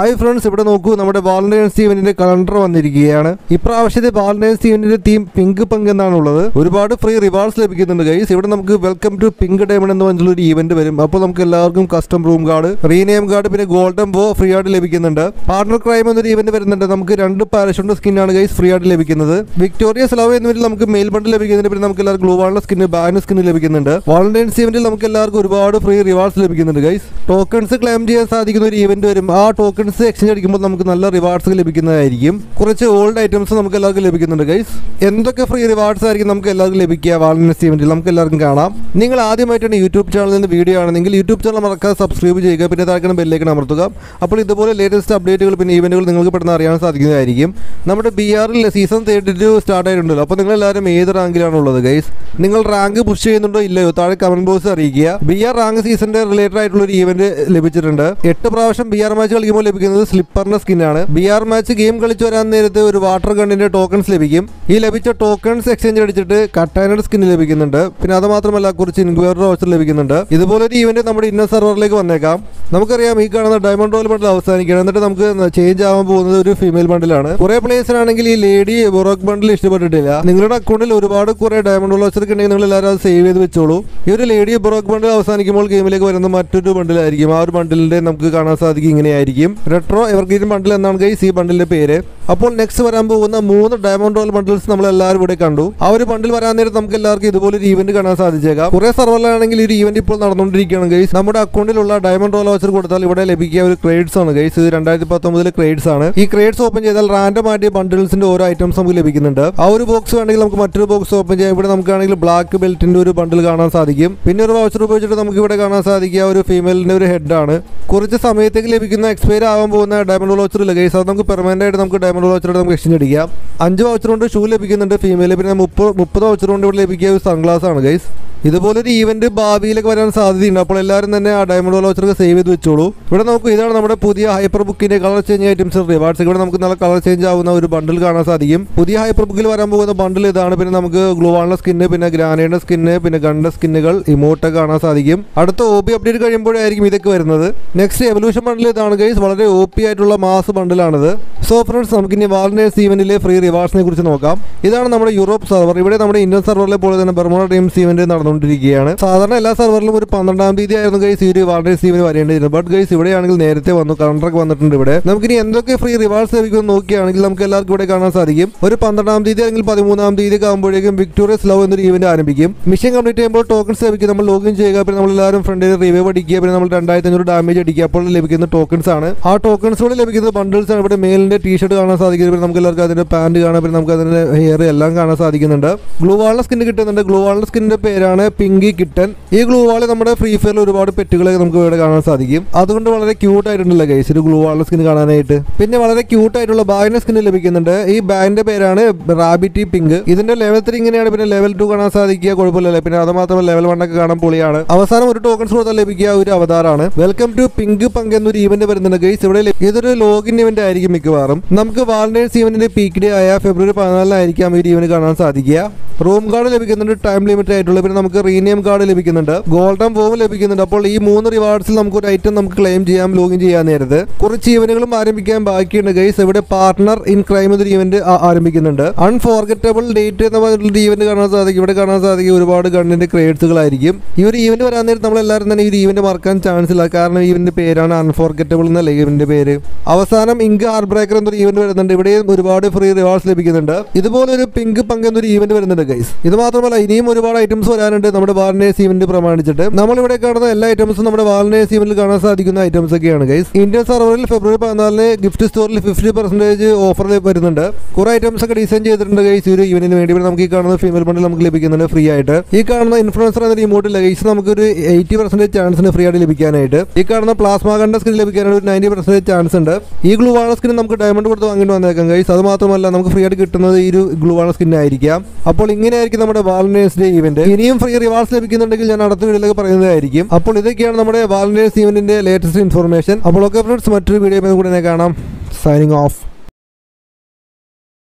hi friends ഇവിടെ നോക്കൂ നമ്മുടെ വാലന്റൈൻസ് ഈവന്റിന്റെ കലണ്ടർ വന്നിരിക്കുകയാണ് ഇപ്രാവശ്യത്തെ വാലന്റൈൻസ് ഈവന്റിന്റെ തീം പിങ്ക് പങ്ക് എന്നാണ് ഉള്ളത് ഒരുപാട് ഫ്രീ റിവാർഡ്സ് ലഭിക്കുന്നുണ്ട് ഗൈസ് ഇവിടെ നമുക്ക് വെൽക്കം ടു പിങ്ക് ഡയമണ്ട് എന്ന് പറഞ്ഞിട്ടുള്ള ഒരു ഈവന്റ് വരും അപ്പോൾ നമുക്ക് എല്ലാവർക്കും custom room card rename card പിന്നെ ഗോൾഡൻ ബോ ഫ്രീ ആയിട്ട് ലഭിക്കുന്നുണ്ട് പാർട്ണർ ക്രൈം എന്നൊരു ഈവന്റ് വരുന്നുണ്ട് നമുക്ക് രണ്ട് പാരഷൂട്ട് സ്കിന്നാണ് ഗൈസ് ഫ്രീ ആയിട്ട് ലഭിക്കുന്നത് വിക്ടോറിയസ് ലവ് എന്നിവരിൽ നമുക്ക് മെയിൽ ബണ്ട് ലഭിക്കുന്നുണ്ട് പിന്നെ നമുക്ക് എല്ലാവർക്കും ഗ്ലൂ വാളിന്റെ സ്കിന്ന് ബാഗിന് സ്കിന്ന് ലഭിക്കുന്നുണ്ട് വാലന്റൈൻസ് ഈവന്റിൽ നമുക്ക് എല്ലാവർക്കും ഒരുപാട് ഫ്രീ റിവാർഡ്സ് ലഭിക്കുന്നുണ്ട് ഗൈസ് ടോക്കൺസ് ക്ലെയിം ചെയ്യാൻ സാധിക്കുന്ന ഒരു ഈവന്റ് വരും ആ ടോക്കൺസ് എക്സ്ചേഞ്ച് അടിക്കുമ്പോൾ നമുക്ക് നല്ല റിവാർഡ്സ് ലഭിക്കുന്നതായിരിക്കും കുറച്ച് ഓൾഡ് ഐറ്റംസ് നമുക്ക് എല്ലാവർക്കും ലഭിക്കുന്നുണ്ട് ഗൈസ് എന്തൊക്കെ ഫ്രീ റിവാർഡ്സ് ആയിരിക്കും നമുക്ക് എല്ലാവർക്കും ലഭിക്കുക വാലന്റൈൻസ് ഈവന്റിൽ നമുക്ക് എല്ലാവർക്കും കാണാം നിങ്ങൾ ആദ്യമായിട്ടാണ് യൂട്യൂബ് ചാനലിൽ നിന്ന് വീഡിയോ ആണെങ്കിൽ യൂട്യൂബ് ചാനൽ മറക്കാതെ സബ്സ്ക്രൈബ് ചെയ്യുക പിന്നെ താഴെ ബെല്ലേക്ക് അമർത്തുക അപ്പോൾ ഇതുപോലെ ലേറ്റസ്റ്റ് അപ്ഡേറ്റുകൾ പിന്നെ ഈവന്റുകൾ നിങ്ങൾക്ക് പെട്ടെന്ന് അറിയാൻ സാധിക്കുന്നതായിരിക്കും നമ്മുടെ ബി ആറിൽ സീസൺ തേർട്ടി ടു സ്റ്റാർട്ട് ആയിട്ടുണ്ടല്ലോ അപ്പോൾ നിങ്ങൾ എല്ലാവരും ഏത് റാങ്കിലാണ് ഉള്ളത് ഗൈസ് നിങ്ങൾ റാങ്ക് പുഷ് ചെയ്യുന്നുണ്ടോ ഇല്ലയോ താഴെ കമന്റ് ബോക്സ് അറിയിക്കുക ബി ആർ റാങ്ക് സീസണിന്റെ റിലേറ്റഡ് ആയിട്ടുള്ള ഒരു ഈവന്റ് ലഭിച്ചിട്ടുണ്ട് എട്ട് പ്രാവശ്യം ബി ആർ മാച്ച് കളിക്കുമ്പോൾ ലഭിക്കുന്നത് സ്ലിപ്പറിന്റെ സ്കിന്നാണ് ബി ആർ മാച്ച് ഗെയിം കളിച്ചു വരാൻ നേരത്ത് ഒരു വാട്ടർ ഗണ്ണിന്റെ ടോക്കൺസ് ലഭിക്കും ഈ ലഭിച്ച ടോക്കൺസ് എക്സ്ചേഞ്ച് അടിച്ചിട്ട് കട്ടാനയുടെ സ്കിൻ ലഭിക്കുന്നുണ്ട് പിന്നെ അത് മാത്രമല്ല കുറച്ച് ഇൻക്വയറി വോച്ചർ ലഭിക്കുന്നുണ്ട് ഇതുപോലെ ഒരു ഈവന്റ് നമ്മുടെ ഇന്നർ സെർവറിലേക്ക് വന്നേക്കാം നമുക്കറിയാം ഈ കാണുന്ന ഡയമണ്ട് റോയൽ ബണ്ടിൽ അവസാനിക്കണം എന്നിട്ട് നമുക്ക് ചേഞ്ച് ആവാൻ പോകുന്നത് ഒരു ഫീമെയിൽ ബണ്ടിലാണ് കുറെ പ്ലേസിനാണെങ്കിൽ ഈ ലേഡി ബൊറോക്ക് ബണ്ടിൽ ഇഷ്ടപ്പെട്ടിട്ടില്ല നിങ്ങളുടെ അക്കൗണ്ടിൽ ഒരുപാട് കുറെ ഡയമണ്ട് റോൾ വോച്ചർ ഉണ്ടെങ്കിൽ നിങ്ങൾ എല്ലാവരും അത് സേവ് ചെയ്ത് വെച്ചോളൂ ഈ ഒരു ലേഡി ബൊറോക്ക് ബണ്ടിൽ അവസാനിക്കുമ്പോൾ ഗെയിമിലേക്ക് വരുന്ന മറ്റൊരു ബണ്ടിലായിരിക്കും ആ ഒരു ബണ്ടിലിന്റെ നമുക്ക് കാണാൻ സാധിക്കും ഇങ്ങനെയായിരിക്കും റെട്രോ എവർഗ്രീൻ ബണ്ടിൽ എന്നാണ് ഗൈസ് ഈ ബണ്ടിലിന്റെ പേര് അപ്പോൾ നെക്സ്റ്റ് വരാൻ പോകുന്ന മൂന്ന് ഡയമണ്ട് റോൾ ബണ്ടിൽസ് നമ്മൾ എല്ലാവരും ഇവിടെ കണ്ടു ആ ഒരു ബണ്ടിൽ വരാൻ നേരം നമുക്ക് എല്ലാവർക്കും ഇതുപോലെ ഒരു ഈവന്റ് കാണാൻ സാധിച്ചേക്കാം കുറെ സർവറിലാണെങ്കിൽ ഈ ഒരു ഈവന്റ് ഇപ്പോൾ നടന്നുകൊണ്ടിരിക്കുകയാണ് ഗൈസ് നമ്മുടെ അക്കൗണ്ടിലുള്ള ഡയമണ്ട് റോൾ വോച്ചർ കൊടുത്താൽ ഇവിടെ ലഭിക്കുക ഒരു ക്രേഡ്സ് ആണ് ഗൈസ് ഇത് രണ്ടായിരത്തി പത്തൊമ്പതിലെ ക്രേഡ്സ് ആണ് ഈ ക്രേഡ്സ് ഓപ്പൺ ചെയ്താൽ റാൻഡം ആയിട്ട് ബണ്ടിൽസിന്റെ ഓരോ ഐറ്റംസ് നമുക്ക് ലഭിക്കുന്നുണ്ട് ആ ഒരു ബോക്സ് വേണമെങ്കിൽ നമുക്ക് മറ്റൊരു ബോക്സ് ഓപ്പൺ ചെയ്യാം ഇവിടെ നമുക്കാണെങ്കിൽ ബ്ലാക്ക് ബെൽറ്റിന്റെ ഒരു ബണ്ടിൽ കാണാൻ സാധിക്കും പിന്നെ ഒരു വൗച്ചർ ഉപയോഗിച്ചിട്ട് നമുക്ക് ഇവിടെ കാണാൻ സാധിക്കുക ഒരു ഫീമെയിലിന്റെ ഒരു ഹെഡ് ആണ് കുറച്ച് സമയത്തേക്ക് ലഭിക്കുന്ന എക്സ്പയർ ആവാൻ പോകുന്ന ഡയമണ്ട് വോച്ചർ ഇല്ല ഗൈസ് അത് നമുക്ക് പെർമനന്റ് ആയിട്ട് നമുക്ക് ഡയമണ്ട് വോച്ചർ നമുക്ക് എക്സ്ചേഞ്ച് അടിക്കാം അഞ്ച് വൗച്ചർ കൊണ്ട് ഷൂ ലഭിക്കുന്നുണ്ട് ഫീമെയിൽ പിന്നെ മുപ്പത് മുപ്പത് വൗച്ചർ കൊണ്ട് ഇവിടെ ലഭിക്കുക ഒരു സൺഗ്ലാസ് ആണ് ഗൈസ് ഇതുപോലൊരു ഈവന്റ് ഭാവിയിലേക്ക് വരാൻ സാധ്യതയുണ്ട് അപ്പോൾ എല്ലാവരും തന്നെ ആ ഡയമണ്ട് വോച്ചർക്ക് സേവ് ചെയ്ത് വെച്ചോളൂ ഇവിടെ നമുക്ക് ഇതാണ് നമ്മുടെ പുതിയ ഹൈപ്പർ ബുക്കിന്റെ കളർ ചേഞ്ച് ഐറ്റംസ് റിവാർഡ്സ് ഇവിടെ നമുക്ക് നല്ല കളർ ചേഞ്ച് ആവുന്ന ഒരു ബണ്ടിൽ കാണാൻ സാധിക്കും പുതിയ ഹൈപ്പർ ബുക്കിൽ വരാൻ പോകുന്ന ബണ്ടിൽ ഇതാണ് പിന്നെ നമുക്ക് ഗ്ലൂവാളിന്റെ സ്കിന്ന് പിന്നെ ഗ്രാനയുടെ സ്കിന്ന് പിന്നെ ഗണ്ട സ്കിന്നുകൾ ഇമോട്ടൊക്കെ കാണാൻ സാധിക്കും അടുത്ത ഒ പി അപ്ഡേറ്റ് കഴിയുമ്പോഴായിരിക്കും ഇതൊക്കെ വരുന്നത് നെക്സ്റ്റ് എവല്യൂഷൻ ബണ്ടിൽ ഇതാണ് ഗൈസ് വളരെ ഒ പി ആയിട്ടുള്ള മാസ് ബണ്ടിലാണിത് സോ ഫ്രണ്ട്സ് നമുക്ക് ഇനി വാലന്റൈൻസ് ഈവന്റിലെ ഫ്രീ റിവാർഡ്സിനെ കുറിച്ച് നോക്കാം ഇതാണ് നമ്മുടെ യൂറോപ്പ് സെർവർ ഇവിടെ നമ്മുടെ ഇന്ത്യൻ സെർവറിലെ പോലെ തന്നെ ബർമോണ ടീംസ് ഈവന്റ് നടന്നുകൊണ്ടിരിക്കുകയാണ് സാധാരണ എല്ലാ സെർവറിലും ഒരു പന്ത്രണ്ടാം തീയതി ആയിരുന്നു ഗൈസ് ഈ ഒരു വാലന്റൈൻസ് ഈവന്റ് വരേണ്ടിയിരുന്നത് ബട്ട് ഗൈസ് ഇവിടെയാണെങ്കിൽ നേരത്തെ വന്നു കലണ്ടറൊക്കെ വന്നിട്ടുണ്ട് ഇവിടെ നമുക്കിനി എന്തൊക്കെ ഫ്രീ റിവാർഡ്സ് ലഭിക്കുമെന്ന് നോക്കുകയാണെങ്കിൽ നമുക്ക് എല്ലാവർക്കും ഇവിടെ കാണാൻ സാധിക്കും ഒരു പന്ത്രണ്ടാം തീയതി അല്ലെങ്കിൽ പതിമൂന്നാം തീയതി ഒക്കെ ആകുമ്പോഴേക്കും വിക്ടോറിയസ് ലവ് എന്നൊരു ഈവന്റ് ആരംഭിക്കും മിഷൻ കംപ്ലീറ്റ് ചെയ്യുമ്പോൾ ടോക്കൺസ് ലഭിക്കും നമ്മൾ ലോഗിൻ ചെയ്യുക പിന്നെ നമ്മൾ എല്ലാവരും ഫ്രണ്ടിൽ റിവൈവ് അടിക്കുക പിന്നെ നമ്മൾ രണ്ടായിരത്തി അഞ്ഞൂറ് ഡാമേജ് അടിക്കുക അപ്പോൾ ലഭിക്കുന്ന ടോക്കൺസ് ആണ് ആ ടോക്കൺസിലൂടെ ലഭിക്കുന്ന ബണ്ടിൽസ് ആണ് ഇവിടെ മെയിലിന്റെ ടീഷർട്ട് കാണാൻ സാധിക്കുന്നത് പിന്നെ നമുക്ക് എല്ലാവർക്കും അതിന്റെ പാന്റ് കാണാം പിന്നെ നമുക്ക് അതിന്റെ ഹെയർ എല്ലാം കാണാൻ സാധിക്കുന്നുണ്ട് ഗ്ലൂ വാളിന്റെ സ്കിൻ കിട്ടുന്നുണ്ട് ഗ്ലൂ വാളിന്റെ സ്കിന്നിന്റെ പേരാണ് പിങ്കി കിട്ടൻ ഈ ഗ്ലൂ വാള് നമ്മുടെ ഫ്രീ ഫയറിൽ ഒരുപാട് പെറ്റുകളെ നമുക്ക് ഇവിടെ കാണാൻ സാധിക്കും അതുകൊണ്ട് വളരെ ക്യൂട്ട് ആയിട്ടുണ്ടല്ലോ ഗൈസ് ഒരു ഗ്ലൂ വാളിന്റെ സ്കിൻ കാണാനായിട്ട് പിന്നെ വളരെ ക്യൂട്ട് ആയിട്ടുള്ള ബാഗിന്റെ സ്കിൻ ലഭിക്കുന്നുണ്ട് ഈ ബാഗിന്റെ പേരാണ് റാബിറ്റി പിങ്ക് ഇതിന്റെ ലെവൽ ത്രീ ഇങ്ങനെയാണ് പിന്നെ ലെവൽ ടു കാണാൻ സാധിക്കുക കുഴപ്പമില്ലല്ലേ പിന്നെ അത് മാത്രമല്ല ലെവൽ വൺ ഒക്കെ കാണാൻ പൊളിയാണ് അവസാനം ഒരു ടോക്കൺസ് കൊടുത്താൽ ലഭിക്കുക ഒരു അവതാറാണ് വെൽക്കം ടു പിങ്ക് പങ്ക് എന്നൊരു ഈവന്റ് വരുന്നുണ്ട് ഗൈസ് ഇവിടെ ലഭി- ഇതൊരു ലോഗിൻ ഇവന്റ് ആയിരിക്കും മിക്കവാറും നമുക്ക് വാലന്റൈൻസ് ഈവന്റിന്റെ പീക്ക് ഡേ ആയ ഫെബ്രുവരി പതിനാലിനായിരിക്കാം ഈ ഈവന്റ് കാണാൻ സാധിക്കുക റൂം കാർഡ് ലഭിക്കുന്നുണ്ട് ടൈം ലിമിറ്റ് ആയിട്ടുള്ള പിന്നെ നമുക്ക് റീനെയിം കാർഡ് ലഭിക്കുന്നുണ്ട് ഗോൾഡൻ ഫോം ലഭിക്കുന്നുണ്ട് അപ്പോൾ ഈ മൂന്ന് റിവാർഡ്സിൽ നമുക്ക് ഒരു ഐറ്റം നമുക്ക് ക്ലെയിം ചെയ്യാം ലോഗിൻ ചെയ്യാൻ നേരത്ത് കുറച്ച് ഈവന്റുകളും ആരംഭിക്കാൻ ബാക്കിയുണ്ട് ഗൈസ് ഇവിടെ പാർട്ണർ ഇൻ ക്രൈം എന്നൊരു ഈവന്റ് ആരംഭിക്കുന്നുണ്ട് അൺഫോർഗറ്റബിൾ ഡേറ്റ് എന്ന് പറഞ്ഞിട്ടുള്ള ഈവന്റ് കാണാൻ സാധിക്കും ഇവിടെ കാണാൻ സാധിക്കും ഒരുപാട് ഗണ്ണിന്റെ ക്രേഡ്സുകളായിരിക്കും ഈ ഒരു ഈവന്റ് വരാൻ നേരത്ത് നമ്മൾ എല്ലാവരും തന്നെ ഈ ഒരു ഈവന്റ് മറക്കാൻ ചാൻസ് ഇല്ല കാരണം ഈവന്റ് പേരാണ് അൺഫോർഗറ്റബിൾ എന്നല്ല ഈവന്റ് പേര് അവസാനം ഇങ്ക് ഹാർ ബ്രേക്കർ എന്നൊരു ഈവന്റ് വരുന്നുണ്ട് ഇവിടെയും ഒരുപാട് ഫ്രീ റിവാർഡ്സ് ലഭിക്കുന്നുണ്ട് ഇതുപോലെ ഒരു പിങ്ക് പങ്ക് എന്നൊരു ഈവന്റ് വരുന്നുണ്ട് ഗൈസ് ഇത് മാത്രമല്ല ഇനിയും ഒരുപാട് ഐറ്റംസ് വരാനുണ്ട് നമ്മുടെ വാലന്റൈൻസ് ഈവന്റ് പ്രമാണിച്ചിട്ട് നമ്മൾ ഇവിടെ കാണുന്ന എല്ലാ ഐറ്റംസും നമ്മുടെ വാലന്റൈൻസ് ഈവന്റിൽ കാണാൻ സാധിക്കുന്ന ഐറ്റംസ് ഒക്കെയാണ് ഗൈസ് ഇന്ത്യൻ സെർവറിൽ ഫെബ്രുവരി പതിനാലിന് ഗിഫ്റ്റ് സ്റ്റോറിൽ ഫിഫ്റ്റി പെർസെന്റേജ് ഓഫറിൽ വരുന്നുണ്ട് കുറെ ഐറ്റംസ് ഒക്കെ ഡിസൈൻ ചെയ്തിട്ടുണ്ട് ഗൈസ് ഈ ഒരു ഈവന്റിന് വേണ്ടി ഇവിടെ നമുക്ക് ഈ കാണുന്ന ഫീമെയിൽ ബണ്ടിൽ നമുക്ക് ലഭിക്കുന്നുണ്ട് ഫ്രീ ആയിട്ട് ഈ കാണുന്ന ഇൻഫ്ലുവൻസർ എന്ന ഇമോട്ടിൽ ഗൈസ് നമുക്ക് ഒരു എയ്റ്റി പെർസെന്റേജ് ചാൻസിന് ഫ്രീ ആയിട്ട് ലഭിക്കാനായിട്ട് ഈ കാണുന്ന പ്ലാസ്മ കണ്ട സ്കിൻ ലഭിക്കാനായിട്ട് ഒരു നയൻറ്റി പെർസെന്റേജ് ചാൻസ് ഉണ്ട് ഈ ഗ്ലൂ വാള സ്കിൻ നമുക്ക് ഡയമണ്ട് കൊടുത്ത് വാങ്ങിട്ട് വന്നേക്കാം ഗൈസ് അത് മാത്രമല്ല നമുക്ക് ഫ്രീ ആയിട്ട് കിട്ടുന്നത് ഈ ഒരു ഗ്ലൂ വാള സ്കിൻ ആയിരിക്കാം അപ്പോൾ ഇങ്ങനെയായിരിക്കും നമ്മുടെ വാലന്റൈൻസ് ഡേ ഈവന്റ് ഇനിയും ഫ്രീ റിവാർഡ്സ് ലഭിക്കുന്നുണ്ടെങ്കിൽ ഞാൻ അടുത്ത വീഡിയോയിലേക്ക് പറയുന്നതായിരിക്കും അപ്പോൾ ഇതൊക്കെയാണ് നമ്മുടെ വാലന്റൈൻസ് ഈവന്റിന്റെ ലേറ്റസ്റ്റ് ഇൻഫർമേഷൻ അപ്പോൾ ഓക്കെ ഫ്രണ്ട്സ് മറ്റൊരു വീഡിയോ കൂടെ കാണാം സൈനിങ് ഓഫ്